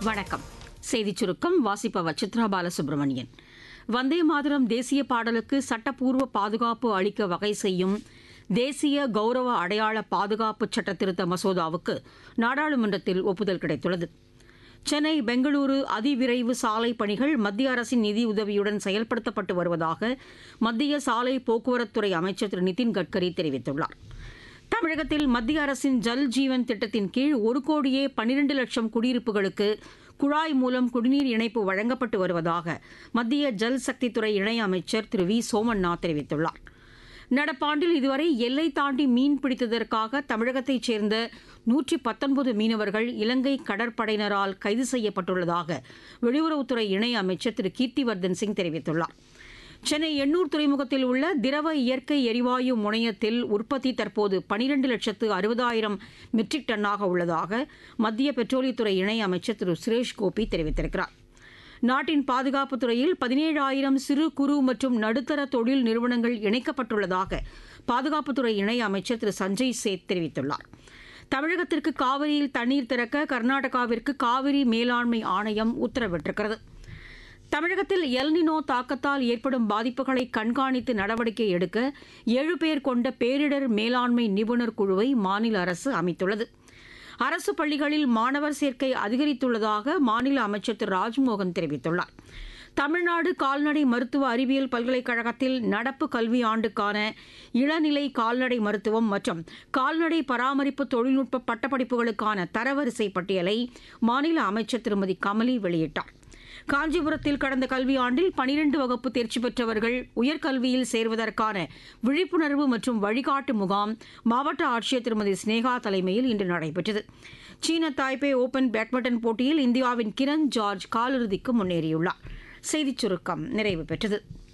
வணக்கம் செய்திச் சுருக்கம் வாசிப்பவர் சித்ரா பாலசுப்ரமணியன் வந்தே மாதரம் தேசிய பாடலுக்கு சட்டப்பூர்வ பாதுகாப்பு அளிக்க வகை செய்யும் தேசிய கௌரவ அடையாள பாதுகாப்பு சட்ட திருத்த மசோதாவுக்கு நாடாளுமன்றத்தில் ஒப்புதல் கிடைத்துள்ளது சென்னை பெங்களூரு அதிவிரைவு சாலை பணிகள் மத்திய அரசின் நிதியுதவியுடன் செயல்படுத்தப்பட்டு வருவதாக மத்திய சாலை போக்குவரத்துறை அமைச்சர் திரு நிதின் கட்கரி தெரிவித்துள்ளார் தமிழகத்தில் மத்திய அரசின் ஜல் ஜீவன் திட்டத்தின் கீழ் ஒரு கோடியே பன்னிரண்டு லட்சம் குடியிருப்புகளுக்கு குழாய் மூலம் குடிநீர் இணைப்பு வழங்கப்பட்டு வருவதாக மத்திய ஜல் சக்தித்துறை இணையமைச்சர் திரு வி சோமண்ணா தெரிவித்துள்ளார் நடப்பாண்டில் இதுவரை எல்லை தாண்டி மீன் பிடித்ததற்காக தமிழகத்தைச் சேர்ந்த நூற்றி பத்தொன்பது மீனவர்கள் இலங்கை கடற்படையினரால் கைது செய்யப்பட்டுள்ளதாக வெளியுறவுத்துறை இணையமைச்சர் திரு கீர்த்திவர்தன் சிங் தெரிவித்துள்ளார் சென்னை எண்ணூர் துறைமுகத்தில் உள்ள திரவ இயற்கை எரிவாயு முனையத்தில் உற்பத்தி தற்போது பனிரண்டு லட்சத்து அறுபதாயிரம் மெட்ரிக் டன்னாக உள்ளதாக மத்திய பெட்ரோலியத்துறை இணை அமைச்சர் திரு சுரேஷ் கோபி தெரிவித்திருக்கிறார் நாட்டின் பாதுகாப்புத் துறையில் பதினேழாயிரம் சிறு குறு மற்றும் நடுத்தர தொழில் நிறுவனங்கள் இணைக்கப்பட்டுள்ளதாக பாதுகாப்புத்துறை இணை அமைச்சர் திரு சஞ்சய் சேத் தெரிவித்துள்ளார் தமிழகத்திற்கு காவிரியில் தண்ணீர் திறக்க கர்நாடகாவிற்கு காவிரி மேலாண்மை ஆணையம் உத்தரவிட்டிருக்கிறது தமிழகத்தில் எல்னினோ தாக்கத்தால் ஏற்படும் பாதிப்புகளை கண்காணித்து நடவடிக்கை எடுக்க ஏழு பேர் கொண்ட பேரிடர் மேலாண்மை நிபுணர் குழுவை மாநில அரசு அமைத்துள்ளது அரசு பள்ளிகளில் மாணவர் சேர்க்கை அதிகரித்துள்ளதாக மாநில அமைச்சர் திரு ராஜ்மோகன் தெரிவித்துள்ளார் தமிழ்நாடு கால்நடை மருத்துவ அறிவியல் பல்கலைக்கழகத்தில் நடப்பு கல்வி ஆண்டுக்கான இளநிலை கால்நடை மருத்துவம் மற்றும் கால்நடை பராமரிப்பு தொழில்நுட்ப பட்டப்படிப்புகளுக்கான தரவரிசை பட்டியலை மாநில அமைச்சர் திருமதி கமலி வெளியிட்டார் காஞ்சிபுரத்தில் கடந்த கல்வியாண்டில் பனிரெண்டு வகுப்பு தேர்ச்சி பெற்றவர்கள் உயர்கல்வியில் சேர்வதற்கான விழிப்புணர்வு மற்றும் வழிகாட்டு முகாம் மாவட்ட ஆட்சியர் திருமதி ஸ்னேகா தலைமையில் இன்று நடைபெற்றது சீன தாய்பே ஓபன் பேட்மிண்டன் போட்டியில் இந்தியாவின் கிரண் ஜார்ஜ் காலிறுதிக்கு முன்னேறியுள்ளார் செய்திச் சுருக்கம் நிறைவு பெற்றது